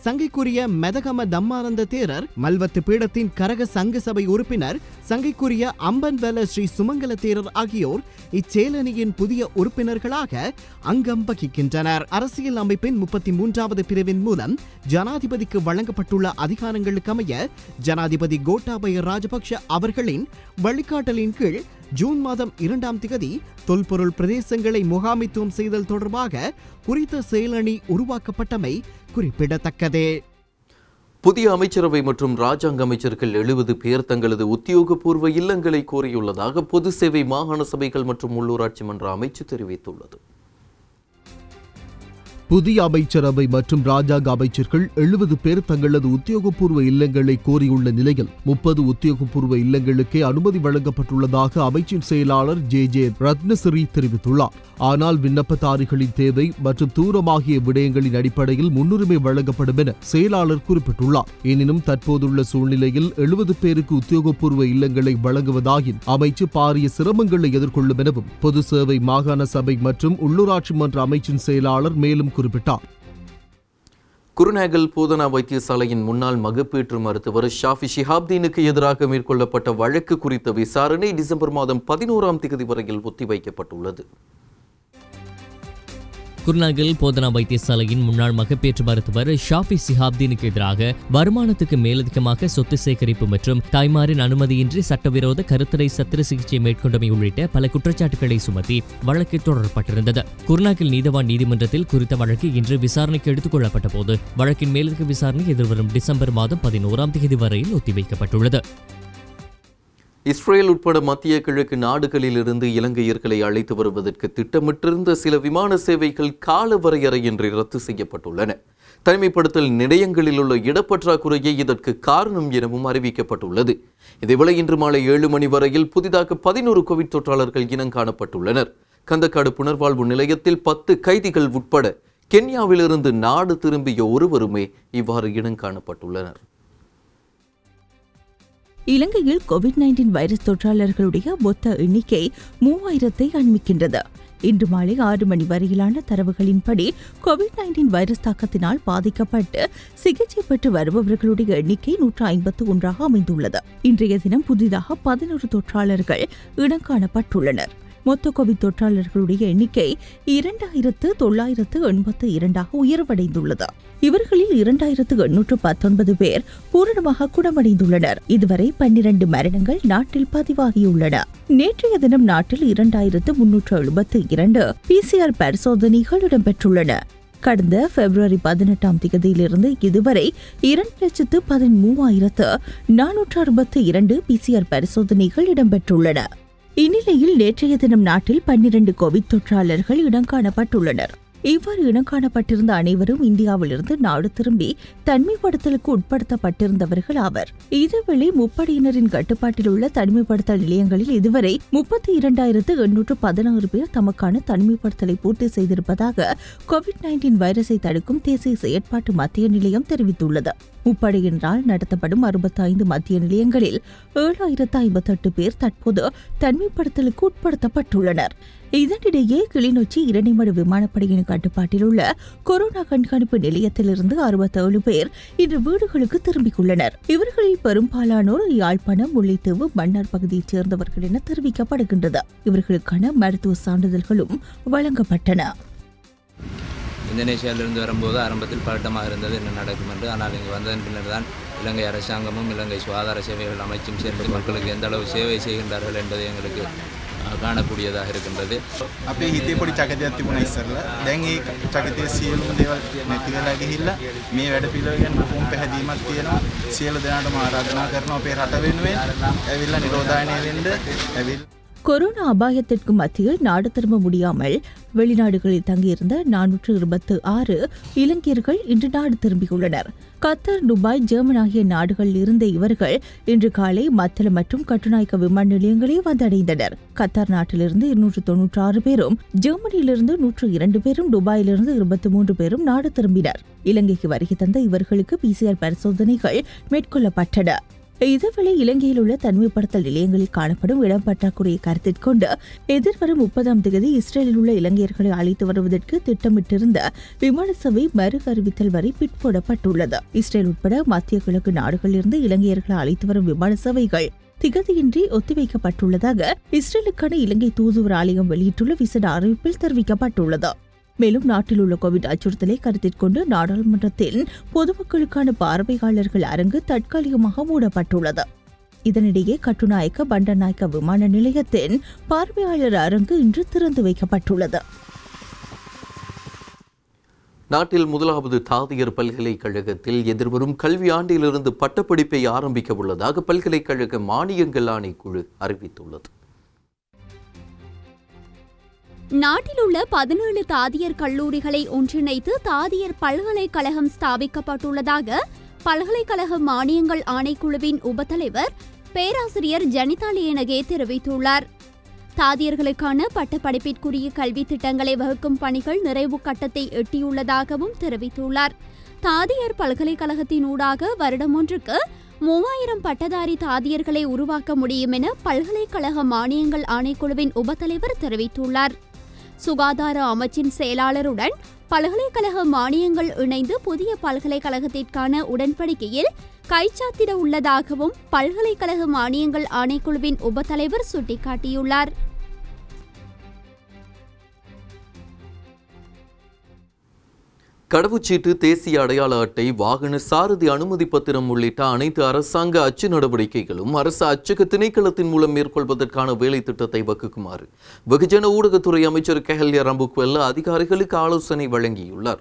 சங்கைக்குரிய மெதகம தம்மானந்த தேரர் மல்வத்து பீடத்தின் கரக சங்க சபை உறுப்பினர் சங்கைக்குரிய அம்பன்வெல ஸ்ரீ சுமங்கல தேரர் ஆகியோர் இச்சேலனியின் புதிய உறுப்பினர்களாக அங்கம் வகிக்கின்றனர் அரசியல் அமைப்பின் முப்பத்தி மூன்றாவது பிரிவின் மூலம் ஜனாதிபதிக்கு வழங்கப்பட்டுள்ள அதிகாரங்களுக்கு அமைய ஜனாதிபதி கோட்டாபய ராஜபக்ஷ அவர்களின் வழிகாட்டலின் கீழ் ஜூன் மாதம் இரண்டாம் திகதி தொல்பொருள் பிரதேசங்களை முகாமித்துவம் செய்தல் தொடர்பாக குறித்த செயலணி உருவாக்கப்பட்டமை குறிப்பிடத்தக்கது புதிய அமைச்சரவை மற்றும் ராஜாங்க அமைச்சர்கள் எழுபது பேர் தங்களது உத்தியோகபூர்வ இல்லங்களை கோரியுள்ளதாக பொது சேவை மாகாண சபைகள் மற்றும் உள்ளூராட்சி மன்ற அமைச்சு தெரிவித்துள்ளது புதிய அமைச்சரவை மற்றும் ராஜாங்க அமைச்சர்கள் எழுபது பேர் தங்களது உத்தியோகபூர்வ இல்லங்களை கோரியுள்ள நிலையில் முப்பது உத்தியோகபூர்வ இல்லங்களுக்கே அனுமதி வழங்கப்பட்டுள்ளதாக அமைச்சின் செயலாளர் ஜே ஜே ரத்னசிறி தெரிவித்துள்ளார் ஆனால் விண்ணப்பதாரிகளின் தேவை மற்றும் தூரம் ஆகிய விடயங்களின் அடிப்படையில் முன்னுரிமை வழங்கப்படும் என செயலாளர் குறிப்பிட்டுள்ளார் எனினும் தற்போதுள்ள சூழ்நிலையில் எழுபது பேருக்கு உத்தியோகபூர்வ இல்லங்களை வழங்குவதாயின் அமைச்சு பாரிய சிரமங்களை எதிர்கொள்ளும் எனவும் பொது சேவை மாகாண சபை மற்றும் உள்ளூராட்சி மன்ற அமைச்சின் செயலாளர் மேலும் குறிப்பிட்டார் குருநாகல் போதனா வைத்தியசாலையின் முன்னாள் மகப்பேற்று மருத்துவர் ஷாஃபி ஷிஹாப்தீனுக்கு எதிராக மேற்கொள்ளப்பட்ட வழக்கு குறித்த விசாரணை டிசம்பர் மாதம் பதினோராம் தேதி வரையில் ஒத்திவைக்கப்பட்டுள்ளது குருநாகல் போதனா வைத்தியசாலையின் முன்னாள் மகப்பேற்று மருத்துவர் ஷாஃபி சிஹாப்தீனுக்கு எதிராக வருமானத்துக்கு மேலதிகமாக சொத்து சேகரிப்பு மற்றும் தாய்மாரின் அனுமதியின்றி சட்டவிரோத கருத்தடை சத்திர சிகிச்சை மேற்கொண்டமை உள்ளிட்ட பல குற்றச்சாட்டுகளை சுமத்தி வழக்கு தொடரப்பட்டிருந்தது குருநாகல் நீதவான் நீதிமன்றத்தில் குறித்த வழக்கு இன்று விசாரணைக்கு எடுத்துக் கொள்ளப்பட்ட போது வழக்கின் மேலதிக விசாரணை எதிர்வரும் டிசம்பர் மாதம் பதினோராம் தேதி வரையில் ஒத்திவைக்கப்பட்டுள்ளது இஸ்ரேல் உட்பட மத்திய கிழக்கு நாடுகளிலிருந்து இலங்கையர்களை அழைத்து வருவதற்கு திட்டமிட்டிருந்த சில விமான சேவைகள் கால வரையறையின்றி ரத்து செய்யப்பட்டுள்ளன தனிமைப்படுத்தல் நிலையங்களில் உள்ள இடப்பற்றாக்குறையே இதற்கு காரணம் எனவும் அறிவிக்கப்பட்டுள்ளது இதேவேளை இன்று மாலை ஏழு மணி வரையில் புதிதாக பதினோரு கோவிட் தொற்றாளர்கள் இனம் காணப்பட்டுள்ளனர் கந்தக்காடு புனர்வாழ்வு நிலையத்தில் பத்து கைதிகள் உட்பட கென்யாவிலிருந்து நாடு திரும்பிய ஒருவருமே இவ்வாறு இனம் காணப்பட்டுள்ளனர் இலங்கையில் கோவிட் நைன்டீன் வைரஸ் தொற்றாளர்களுடைய மொத்த எண்ணிக்கை மூவாயிரத்தை அண்மிக்கின்றது இன்று மாலை ஆறு மணி வரையிலான தரவுகளின்படி கோவிட் நைன்டீன் வைரஸ் தாக்கத்தினால் பாதிக்கப்பட்டு சிகிச்சை பெற்று வருபவர்களுடைய எண்ணிக்கை நூற்று ஐம்பத்து ஒன்றாக அமைந்துள்ளது இன்றைய தினம் புதிதாக பதினோரு தொற்றாளர்கள் இனங்காணப்பட்டுள்ளனர் மொத்த கோவிட் தொற்றாளர்களுடைய எண்ணிக்கை இரண்டாயிரத்து தொள்ளாயிரத்து எண்பத்து இரண்டாக உயர்வடைந்துள்ளது இவர்களில் இரண்டாயிரத்து எண்ணூற்று பத்தொன்பது பேர் பூரணமாக குணமடைந்துள்ளனர் இதுவரை பன்னிரண்டு மரணங்கள் நாட்டில் பதிவாகியுள்ளன நேற்றைய தினம் நாட்டில் இரண்டாயிரத்து முன்னூற்று எழுபத்து இரண்டு பிசிஆர் பரிசோதனைகள் இடம்பெற்றுள்ளன கடந்த பிப்ரவரி பதினெட்டாம் தேதியிலிருந்து இதுவரை இரண்டு லட்சத்து பதிமூவாயிரத்து நானூற்று அறுபத்து இரண்டு பிசிஆர் பரிசோதனைகள் இடம்பெற்றுள்ளன இந்நிலையில் நேற்றைய தினம் நாட்டில் பன்னிரண்டு கோவிட் தொற்றாளர்கள் இனங்காணப்பட்டுள்ளனர் இவ்வாறு இனங்காணப்பட்டிருந்த அனைவரும் இந்தியாவிலிருந்து நாடு திரும்பி தனிமைப்படுத்தலுக்கு உட்படுத்தப்பட்டிருந்தவர்கள் ஆவர் இதேவேளை முப்படையினரின் கட்டுப்பாட்டில் உள்ள தனிமைப்படுத்தல் நிலையங்களில் இதுவரை முப்பத்தி இரண்டாயிரத்து எண்ணூற்று பதினாறு பேர் தமக்கான தனிமைப்படுத்தலை பூர்த்தி செய்திருப்பதாக கோவிட் நைன்டீன் வைரஸை தடுக்கும் தேசிய செயற்பாட்டு மத்திய நிலையம் தெரிவித்துள்ளது முப்படையினரால் நடத்தப்படும் அறுபத்தி ஐந்து மத்திய நிலையங்களில் ஏழாயிரத்து ஐம்பத்தெட்டு பேர் தற்போது தனிமைப்படுத்தலுக்கு உட்படுத்தப்பட்டுள்ளனர் இதனிடையே கிளிநொச்சி இரணைமடு விமானப்படையின் கட்டுப்பாட்டில் உள்ள கொரோனா கண்காணிப்பு நிலையத்திலிருந்து அறுபத்தேழு பேர் இன்று வீடுகளுக்கு திரும்பியுள்ளனர் இவர்களில் பெரும்பாலானோர் யாழ்ப்பாணம் முல்லைத்தீவு மன்னார் பகுதியைச் சேர்ந்தவர்கள் என தெரிவிக்கப்படுகின்றது இவர்களுக்கான மருத்துவ சான்றிதழ்களும் வழங்கப்பட்டன இந்தோனேஷியாவிலிருந்து வரும்போது ஆரம்பத்தில் பதட்டமாக இருந்தது என்ன நடக்கும் என்று ஆனால் இங்கு வந்ததன் பின்னர் தான் இலங்கை அரசாங்கமும் இலங்கை சுகாதார சேவைகள் அமைச்சும் சேர்ந்து மக்களுக்கு எந்த அளவு சேவை செய்கின்றார்கள் என்பது எங்களுக்கு அஹ், காணக்கூடியதாக இருக்கின்றது අපේ හිතේ පොඩි චකතයක් තිබුණ ඉස්සරලා දැන් ඒ චකතය සියලුම දේවල් නැති වෙලා ගිහිල්ලා මේ වැඩ පිළිවෙල ගැන බොහොම පැහැදීමක් තියෙනවා සියලු දෙනාටම ආරාධනා කරනවා අපේ රට වෙනුවෙන් ඇවිල්ලා නිරෝධායනය වෙන්න ඇවිල්ලා கொரோனா அபாயத்திற்கு மத்தியில் நாடு திரும்ப முடியாமல் வெளிநாடுகளில் தங்கியிருந்த நானூற்று இருபத்து ஆறு இலங்கையர்கள் இன்று நாடு திரும்பியுள்ளனர் கத்தர் துபாய் ஜெர்மன் ஆகிய நாடுகளில் இருந்த இவர்கள் இன்று காலை மத்தள மற்றும் கட்டுநாயக்க விமான நிலையங்களை வந்தடைந்தனர் கத்தார் நாட்டிலிருந்து இருநூற்று தொன்னூற்று ஆறு பேரும் ஜெர்மனியிலிருந்து நூற்று இரண்டு பேரும் துபாயிலிருந்து இருபத்தி மூன்று பேரும் நாடு திரும்பினர் இலங்கைக்கு வருகை தந்த இவர்களுக்கு பிசிஆர் பரிசோதனைகள் மேற்கொள்ளப்பட்டன இதேவேளை இலங்கையில் உள்ள தனிமைப்படுத்தல் நிலையங்களில் காணப்படும் இடம் பற்றாக்குறையை கருத்தில் கொண்டு எதிர்வரும் முப்பதாம் தேதி இஸ்ரேலில் உள்ள இலங்கையர்களை அழைத்து வருவதற்கு திட்டமிட்டிருந்த விமான சேவை மறு அறிவித்தல் வரை பிற்போடப்பட்டுள்ளது இஸ்ரேல் உட்பட மத்திய கிழக்கு நாடுகளிலிருந்து இலங்கையர்களை அழைத்து வரும் விமான சேவைகள் திகதியின்றி ஒத்திவைக்கப்பட்டுள்ளதாக இஸ்ரேலுக்கான இலங்கை தூதுவர் ஆலயம் வெளியிட்டுள்ள விசேட அறிவிப்பில் தெரிவிக்கப்பட்டுள்ளது மேலும் நாட்டில் உள்ள கோவிட் அச்சுறுத்தலை கருத்தில் கொண்டு நாடாளுமன்றத்தில் பொதுமக்களுக்கான பார்வையாளர்கள் அரங்கு தற்காலிகமாக மூடப்பட்டுள்ளது இதனிடையே கட்டுநாயக்க பண்டநாயக்க விமான நிலையத்தின் பார்வையாளர் அரங்கு இன்று திறந்து வைக்கப்பட்டுள்ளது நாட்டில் முதலாவது தாதியர் பல்கலைக்கழகத்தில் எதிர்வரும் கல்வி ஆண்டிலிருந்து பட்டப்படிப்பை ஆரம்பிக்க உள்ளதாக பல்கலைக்கழக மானியங்கள் ஆணைக்குழு அறிவித்துள்ளது நாட்டில் உள்ள பதினேழு தாதியர் கல்லூரிகளை ஒன்றிணைத்து தாதியர் பல்கலைக்கழகம் ஸ்தாபிக்கப்பட்டுள்ளதாக பல்கலைக்கழக மானியங்கள் ஆணைக்குழுவின் உபத்தலைவர் பேராசிரியர் ஜனிதா லியனகே தெரிவித்துள்ளார் தாதியர்களுக்கான பட்டப்படிப்பிற்குரிய கல்வி திட்டங்களை வகுக்கும் பணிகள் நிறைவு கட்டத்தை எட்டியுள்ளதாகவும் தெரிவித்துள்ளார் தாதியர் பல்கலைக்கழகத்தின் ஊடாக வருடம் ஒன்றுக்கு மூவாயிரம் பட்டதாரி தாதியர்களை உருவாக்க முடியும் என பல்கலைக்கழக மானியங்கள் ஆணைக்குழுவின் உபத்தலைவர் தெரிவித்துள்ளார் சுகாதார அமைச்சின் செயலாளருடன் பல்கலைக்கழக மானியங்கள் இணைந்து புதிய பல்கலைக்கழகத்திற்கான உடன்படிக்கையில் கைச்சாத்திட உள்ளதாகவும் பல்கலைக்கழக மானியங்கள் ஆணைக்குழுவின் உபத்தலைவர் சுட்டிக்காட்டியுள்ளார் கடவுச்சீட்டு தேசிய அடையாள அட்டை வாகன சாரதி அனுமதி பத்திரம் உள்ளிட்ட அனைத்து அரசாங்க அச்சு நடவடிக்கைகளும் அரசு அச்சக திணைக்களத்தின் மூலம் மேற்கொள்வதற்கான வேலை திட்டத்தை வகுக்குமாறு வெகுஜன ஊடகத்துறை அமைச்சர் கெஹல்யா ரம்புக்வெல்ல அதிகாரிகளுக்கு ஆலோசனை வழங்கியுள்ளார்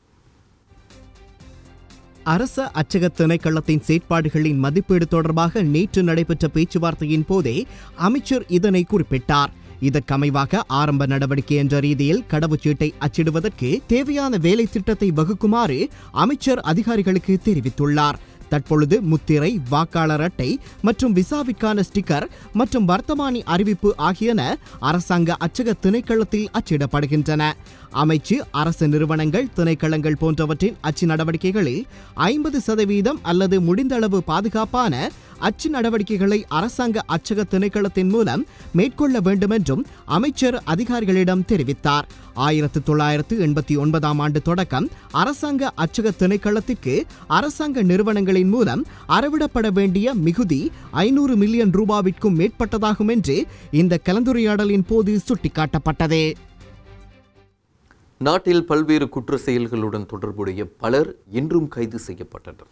அரச அச்சக திணைக்களத்தின் செயற்பாடுகளின் மதிப்பீடு தொடர்பாக நேற்று நடைபெற்ற பேச்சுவார்த்தையின் போதே அமைச்சர் இதனை குறிப்பிட்டார் இதற்கமைவாக ஆரம்ப நடவடிக்கை என்ற ரீதியில் கடவுச்சீட்டை அச்சிடுவதற்கு தேவையான வேலை திட்டத்தை வகுக்குமாறு அமைச்சர் அதிகாரிகளுக்கு தெரிவித்துள்ளார் தற்பொழுது முத்திரை வாக்காளர் அட்டை மற்றும் விசாவிற்கான ஸ்டிக்கர் மற்றும் வர்த்தமானி அறிவிப்பு ஆகியன அரசாங்க அச்சக திணைக்களத்தில் அச்சிடப்படுகின்றன அமைச்சு அரசு நிறுவனங்கள் திணைக்களங்கள் போன்றவற்றின் அச்சு நடவடிக்கைகளில் ஐம்பது சதவீதம் அல்லது முடிந்தளவு பாதுகாப்பான அச்சு நடவடிக்கைகளை அரசாங்க அச்சக திணைக்களத்தின் மூலம் மேற்கொள்ள வேண்டுமென்றும் அமைச்சர் அதிகாரிகளிடம் தெரிவித்தார் ஆயிரத்து தொள்ளாயிரத்து எண்பத்தி ஒன்பதாம் ஆண்டு தொடக்கம் அரசாங்க அச்சக திணைக்களத்திற்கு அரசாங்க நிறுவனங்களின் மூலம் அறவிடப்பட வேண்டிய மிகுதி ஐநூறு மில்லியன் ரூபாவிற்கும் மேற்பட்டதாகும் என்று இந்த கலந்துரையாடலின் போது சுட்டிக்காட்டப்பட்டது நாட்டில் பல்வேறு குற்ற செயல்களுடன் தொடர்புடைய பலர் இன்றும் கைது செய்யப்பட்டனர்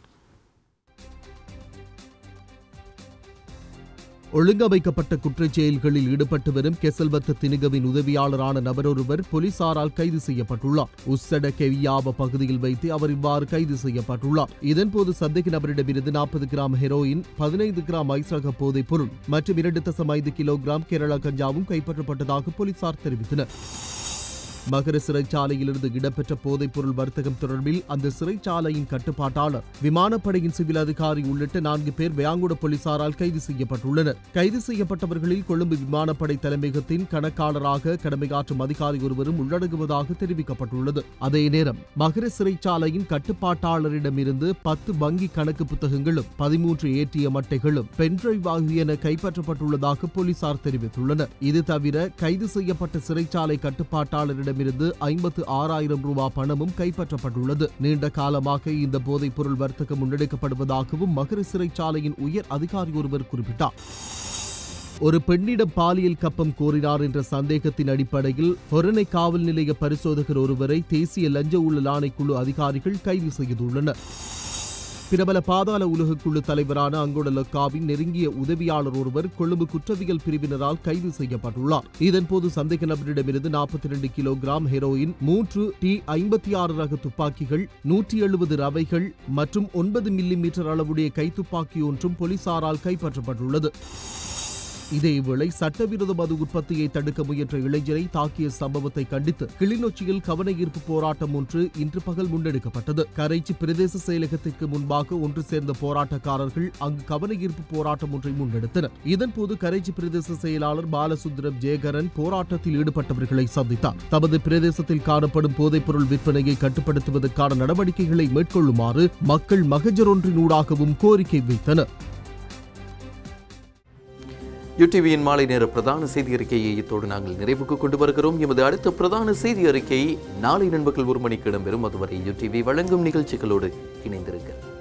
ஒழுங்கமைக்கப்பட்ட குற்றச் செயல்களில் ஈடுபட்டு வரும் கெசல்வத்த தினிகவின் உதவியாளரான நபரொருவர் போலீசாரால் கைது செய்யப்பட்டுள்ளார் உஸ்ஸட கெவியாவ பகுதியில் வைத்து அவர் இவ்வாறு கைது செய்யப்பட்டுள்ளார் இதன்போது சந்தேக நபரிடமிருந்து நாற்பது கிராம் ஹெரோயின் பதினைந்து கிராம் ஐஸ்ரக போதைப் பொருள் மற்றும் இரண்டு தசம் ஐந்து கிலோகிராம் கேரளா கஞ்சாவும் கைப்பற்றப்பட்டதாக போலீசார் தெரிவித்தனர் மகர சிறைச்சாலையிலிருந்து இடம்பெற்ற போதைப்பொருள் வர்த்தகம் தொடர்பில் அந்த சிறைச்சாலையின் கட்டுப்பாட்டாளர் விமானப்படையின் சிவில் அதிகாரி உள்ளிட்ட நான்கு பேர் வியாங்குட போலீசாரால் கைது செய்யப்பட்டுள்ளனர் கைது செய்யப்பட்டவர்களில் கொழும்பு விமானப்படை தலைமையகத்தின் கணக்காளராக கடமையாற்றும் அதிகாரி ஒருவரும் உள்ளடங்குவதாக தெரிவிக்கப்பட்டுள்ளது அதே நேரம் மகர சிறைச்சாலையின் கட்டுப்பாட்டாளரிடமிருந்து பத்து வங்கி கணக்கு புத்தகங்களும் பதிமூன்று ஏடிஎம் அட்டைகளும் பென்டிரைவ் ஆகியன கைப்பற்றப்பட்டுள்ளதாக போலீசார் தெரிவித்துள்ளனர் இது தவிர கைது செய்யப்பட்ட சிறைச்சாலை கட்டுப்பாட்டாளரிடம் அவரிடமிருந்து ஐம்பத்து ஆறாயிரம் ரூபாய் பணமும் கைப்பற்றப்பட்டுள்ளது நீண்ட காலமாக இந்த போதைப் பொருள் வர்த்தகம் முன்னெடுக்கப்படுவதாகவும் மகர சிறைச்சாலையின் உயர் அதிகாரி ஒருவர் குறிப்பிட்டார் ஒரு பெண்ணிடம் பாலியல் கப்பம் கோரினார் என்ற சந்தேகத்தின் அடிப்படையில் ஹொரணை காவல் நிலைய பரிசோதகர் ஒருவரை தேசிய லஞ்ச ஊழல் ஆணைக்குழு அதிகாரிகள் கைது செய்துள்ளனர் பிரபல பாதாள உலகக்குழு தலைவரான அங்கோட லக்காவின் நெருங்கிய உதவியாளர் ஒருவர் கொழும்பு குற்றவியல் பிரிவினரால் கைது செய்யப்பட்டுள்ளார் இதன்போது சந்தேக நபரிடமிருந்து நாற்பத்தி இரண்டு கிலோகிராம் ஹெரோயின் மூன்று டி ஐம்பத்தி ஆறு ரக துப்பாக்கிகள் நூற்றி எழுபது ரவைகள் மற்றும் ஒன்பது மில்லி மீட்டர் அளவுடைய கைத்துப்பாக்கி ஒன்றும் போலீசாரால் கைப்பற்றப்பட்டுள்ளது இதேவேளை சட்டவிரோத மது உற்பத்தியை தடுக்க முயன்ற இளைஞரை தாக்கிய சம்பவத்தை கண்டித்து கிளிநொச்சியில் கவன ஈர்ப்பு போராட்டம் ஒன்று இன்று பகல் முன்னெடுக்கப்பட்டது கரைச்சி பிரதேச செயலகத்திற்கு முன்பாக ஒன்று சேர்ந்த போராட்டக்காரர்கள் அங்கு கவன ஈர்ப்பு போராட்டம் ஒன்றை முன்னெடுத்தனர் இதன்போது கரைச்சி பிரதேச செயலாளர் பாலசுந்தரம் ஜெயகரன் போராட்டத்தில் ஈடுபட்டவர்களை சந்தித்தார் தமது பிரதேசத்தில் காணப்படும் போதைப்பொருள் விற்பனையை கட்டுப்படுத்துவதற்கான நடவடிக்கைகளை மேற்கொள்ளுமாறு மக்கள் மகஜர் ஒன்றினூடாகவும் கோரிக்கை வைத்தனர் யூடிவியின் மாலை நேர பிரதான செய்தி அறிக்கையை இத்தோடு நாங்கள் நிறைவுக்கு கொண்டு வருகிறோம் எமது அடுத்த பிரதான செய்தி அறிக்கை நாளை நண்பர்கள் ஒரு மணிக்கு இடம்பெறும் அதுவரை யூடிவி வழங்கும் நிகழ்ச்சிகளோடு இணைந்திருங்கள்